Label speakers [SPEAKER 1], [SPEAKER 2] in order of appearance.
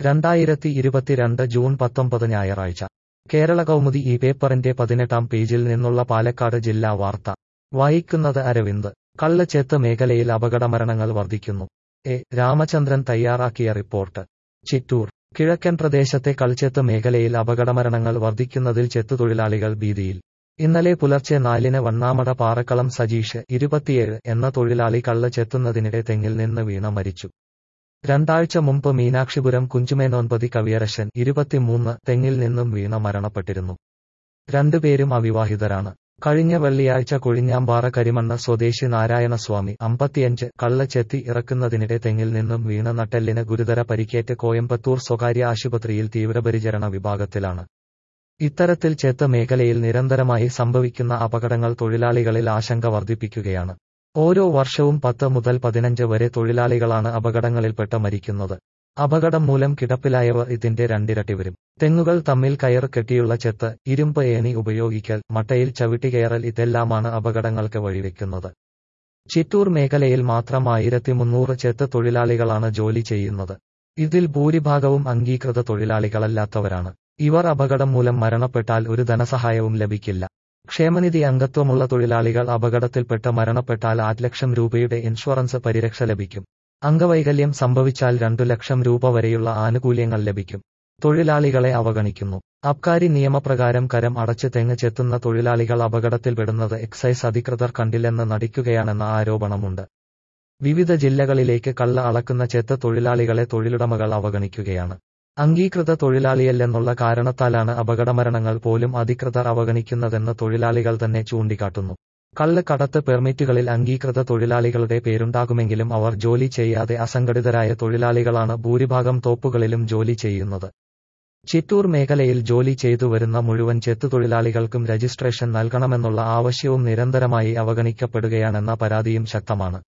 [SPEAKER 1] രണ്ടായിരത്തി ഇരുപത്തിരണ്ട് ജൂൺ പത്തൊമ്പത് ഞായറാഴ്ച കേരള കൗമുദി ഈ പേപ്പറിന്റെ പതിനെട്ടാം പേജിൽ നിന്നുള്ള പാലക്കാട് ജില്ലാ വാർത്ത വായിക്കുന്നത് അരവിന്ദ് കള്ളച്ചെത്ത് മേഖലയിൽ അപകടമരണങ്ങൾ വർദ്ധിക്കുന്നു എ രാമചന്ദ്രൻ തയ്യാറാക്കിയ റിപ്പോർട്ട് ചിറ്റൂർ കിഴക്കൻ പ്രദേശത്തെ കൾച്ചെത്ത് മേഖലയിൽ അപകടമരണങ്ങൾ വർദ്ധിക്കുന്നതിൽ ചെത്തുതൊഴിലാളികൾ ഭീതിയിൽ ഇന്നലെ പുലർച്ചെ നാലിന് വണ്ണാമട പാറക്കളം സജീഷ് ഇരുപത്തിയേഴ് എന്ന തൊഴിലാളി കള്ള ചെത്തുന്നതിനിടെ തെങ്ങിൽ നിന്ന് വീണ മരിച്ചു രണ്ടാഴ്ച മുമ്പ് മീനാക്ഷിപുരം കുഞ്ചുമേനോൻപതി കവിയരശൻ ഇരുപത്തിമൂന്ന് തെങ്ങിൽ നിന്നും വീണ മരണപ്പെട്ടിരുന്നു രണ്ടുപേരും അവിവാഹിതരാണ് കഴിഞ്ഞ വെള്ളിയാഴ്ച കൊഴിഞ്ഞാമ്പാറ കരിമണ്ണ സ്വദേശി നാരായണസ്വാമി അമ്പത്തിയഞ്ച് കള്ളച്ചെത്തി ഇറക്കുന്നതിനിടെ തെങ്ങിൽ നിന്നും വീണ നട്ടെല്ലിന് ഗുരുതര പരിക്കേറ്റ് കോയമ്പത്തൂർ സ്വകാര്യ ആശുപത്രിയിൽ തീവ്രപരിചരണ വിഭാഗത്തിലാണ് ഇത്തരത്തിൽ ചെത്ത് മേഖലയിൽ നിരന്തരമായി സംഭവിക്കുന്ന അപകടങ്ങൾ തൊഴിലാളികളിൽ ആശങ്ക വർദ്ധിപ്പിക്കുകയാണ് ഓരോ വർഷവും പത്ത് മുതൽ പതിനഞ്ച് വരെ തൊഴിലാളികളാണ് അപകടങ്ങളിൽപ്പെട്ട് മരിക്കുന്നത് അപകടം മൂലം കിടപ്പിലായവർ ഇതിന്റെ രണ്ടിരട്ടി വരും തെങ്ങുകൾ തമ്മിൽ കയർ കെട്ടിയുള്ള ചെത്ത് ഇരുമ്പ് ഏണി ഉപയോഗിക്കൽ മട്ടയിൽ ചവിട്ടികയറൽ ഇതെല്ലാമാണ് അപകടങ്ങൾക്ക് വഴിവെക്കുന്നത് ചിറ്റൂർ മേഖലയിൽ മാത്രം ആയിരത്തി മുന്നൂറ് ചെത്ത് തൊഴിലാളികളാണ് ജോലി ചെയ്യുന്നത് ഇതിൽ ഭൂരിഭാഗവും അംഗീകൃത തൊഴിലാളികളല്ലാത്തവരാണ് ഇവർ അപകടം മൂലം മരണപ്പെട്ടാൽ ഒരു ധനസഹായവും ലഭിക്കില്ല ക്ഷേമനിധി അംഗത്വമുള്ള തൊഴിലാളികൾ അപകടത്തിൽപ്പെട്ട് മരണപ്പെട്ടാൽ ആറ് ലക്ഷം രൂപയുടെ ഇൻഷുറൻസ് പരിരക്ഷ ലഭിക്കും അംഗവൈകല്യം സംഭവിച്ചാൽ രണ്ടു ലക്ഷം രൂപ വരെയുള്ള ആനുകൂല്യങ്ങൾ ലഭിക്കും തൊഴിലാളികളെ അവഗണിക്കുന്നു അബ്കാരി നിയമപ്രകാരം കരം അടച്ച് തെങ്ങ് ചെത്തുന്ന തൊഴിലാളികൾ അപകടത്തിൽപ്പെടുന്നത് എക്സൈസ് അധികൃതർ കണ്ടില്ലെന്ന് നടിക്കുകയാണെന്ന ആരോപണമുണ്ട് വിവിധ ജില്ലകളിലേക്ക് കള്ള അളക്കുന്ന ചെത്ത് തൊഴിലാളികളെ തൊഴിലുടമകൾ അവഗണിക്കുകയാണ് അംഗീകൃത തൊഴിലാളിയല്ലെന്നുള്ള കാരണത്താലാണ് അപകടമരണങ്ങൾ പോലും അധികൃതർ അവഗണിക്കുന്നതെന്ന് തൊഴിലാളികൾ തന്നെ ചൂണ്ടിക്കാട്ടുന്നു കള്ള് കടത്ത് പെർമിറ്റുകളിൽ അംഗീകൃത തൊഴിലാളികളുടെ പേരുണ്ടാകുമെങ്കിലും അവർ ജോലി ചെയ്യാതെ അസംഘടിതരായ തൊഴിലാളികളാണ് ഭൂരിഭാഗം തോപ്പുകളിലും ജോലി ചെയ്യുന്നത് ചിറ്റൂർ മേഖലയിൽ ജോലി ചെയ്തു വരുന്ന മുഴുവൻ ചെത്തുതൊഴിലാളികൾക്കും രജിസ്ട്രേഷൻ നൽകണമെന്നുള്ള ആവശ്യവും നിരന്തരമായി അവഗണിക്കപ്പെടുകയാണെന്ന പരാതിയും ശക്തമാണ്